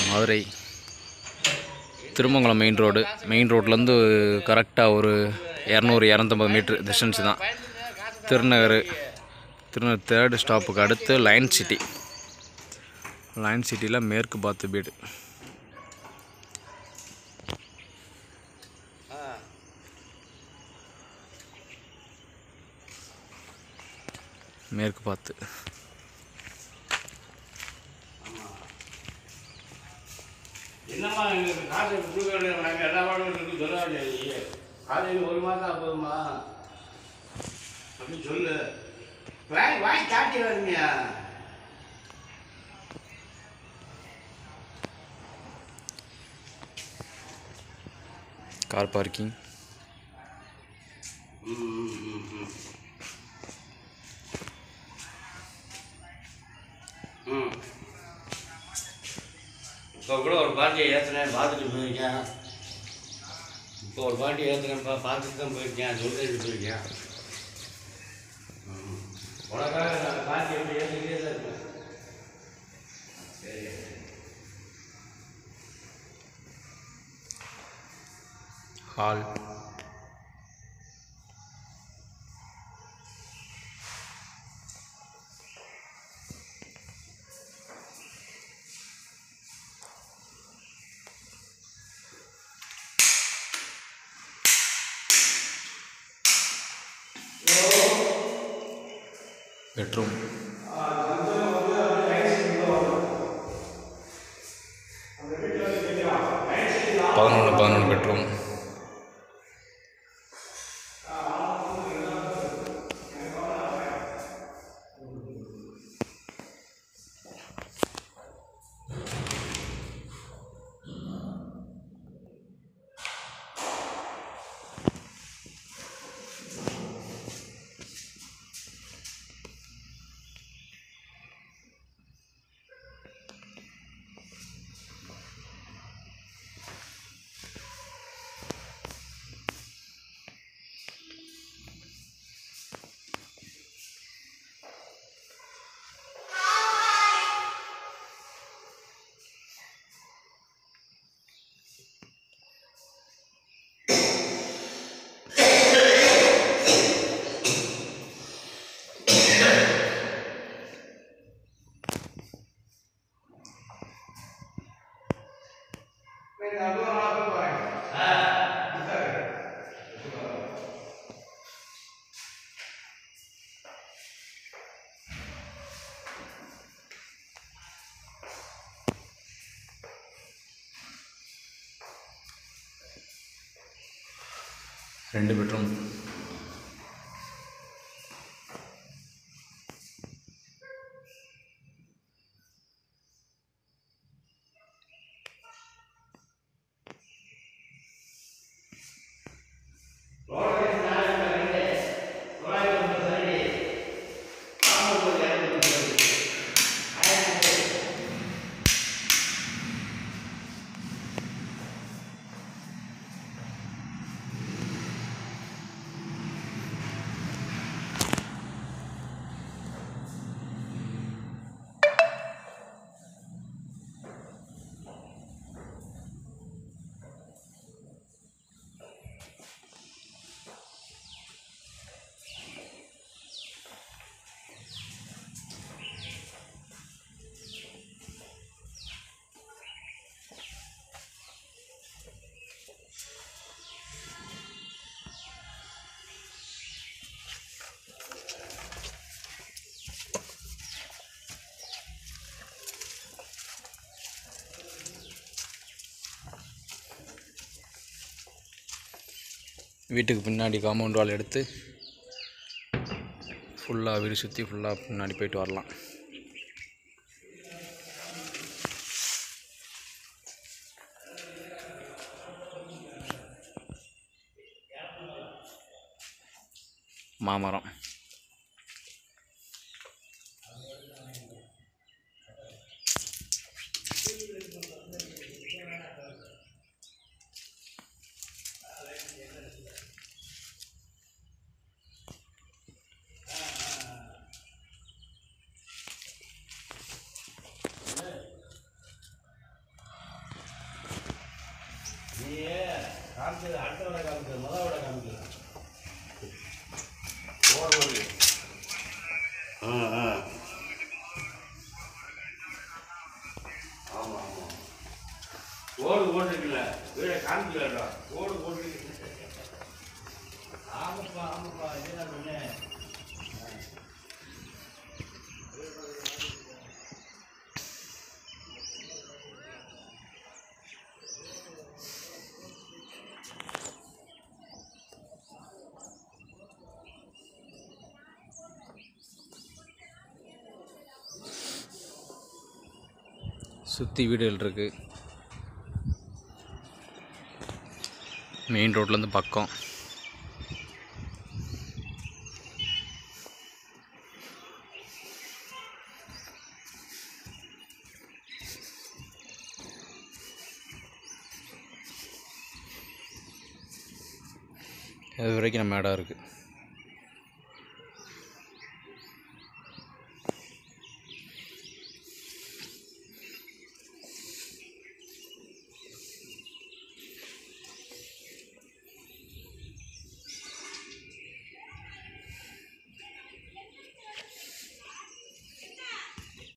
Madurai Thirumangalam main road main ரோட்லேருந்து கரெக்டாக ஒரு இரநூறு இரநூத்தம்பது மீட்ரு டிஸ்டன்ஸ் தான் திருநகர் திருநகர் தேர்டு ஸ்டாப்புக்கு அடுத்து லயன் சிட்டி லயன் சிட்டியில் மேற்கு பார்த்து வீடு மேற்கு பார்த்து என்னம்மா எங்களுக்கு காசு கொடுக்க வேண்டிய நாங்கள் எல்லா வாடகை இருக்கு சொல்ல வேண்டியது காலையில் ஒரு மாதம் ஆகுதும்மா அப்படி சொல்லு வாங்கி வாங்கி காட்டி வருமியா கார் பார்க்கிங் ம் இப்போ கூட ஒரு பாட்டியை ஏற்றினேன் பார்த்துட்டு போயிருக்கேன் இப்போ ஒரு பாட்டி ஏற்றினேன்ப்பா பார்த்துட்டு தான் போயிருக்கேன் சொல்லிட்டு போயிருக்கேன் ம். உனக்காக நான் பாட்டி எப்படி ஏற்றிக்கிட்டே தான் இருக்கேன் சரி ஹால் பெட்ரூம் பதினொன்று பதினொன்று பெட்ரூம் ரெண்டு பெட்ரூம் வீட்டுக்கு பின்னாடி காம்பவுண்ட் வால் எடுத்து ஃபுல்லாக வீடு சுற்றி ஃபுல்லாக பின்னாடி போயிட்டு வரலாம் மாமரம் காமிச்சது அடுத்த விட காமிச்சது முதல் விட காமிக்கல ஓடு ஓடு ஆ ஆ ஆமாம் ஆமாம் ஓடு ஓட்டுருக்குல்ல வீடை காமிக்கலடா ஓடு ஓட்டுருக்கு ஆமாப்பா ஆமாப்பா என்ன சொன்னேன் சுற்றி வீடுகள் இருக்குது மெயின் ரோட்லேருந்து பக்கம் அது வரைக்கும் நம்ம இடம் இருக்குது